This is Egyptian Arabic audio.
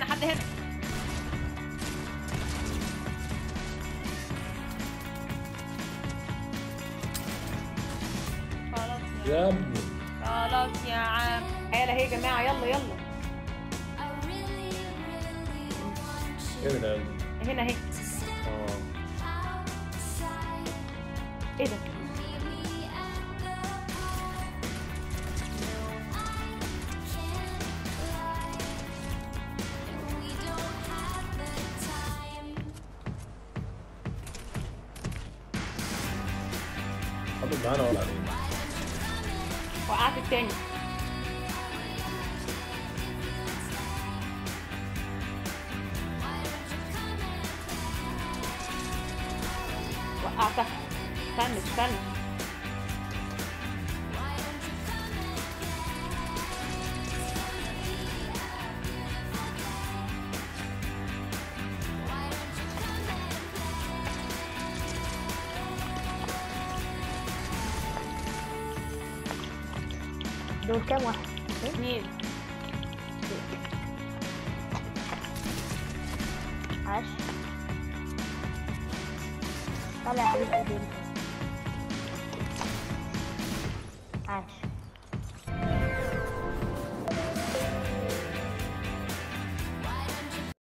هنا حد هنا خلاص يا يا ابني خلاص يا عم عيال اهي يا جماعه يلا يلا ايه من قلبي هنا اهي اه ايه ده حاطط معانا ولا علينا وقعت التاني وقعتها استنى استنى دول كام واحد؟ اتنين عاش طلع يا حبيب قلبي عاش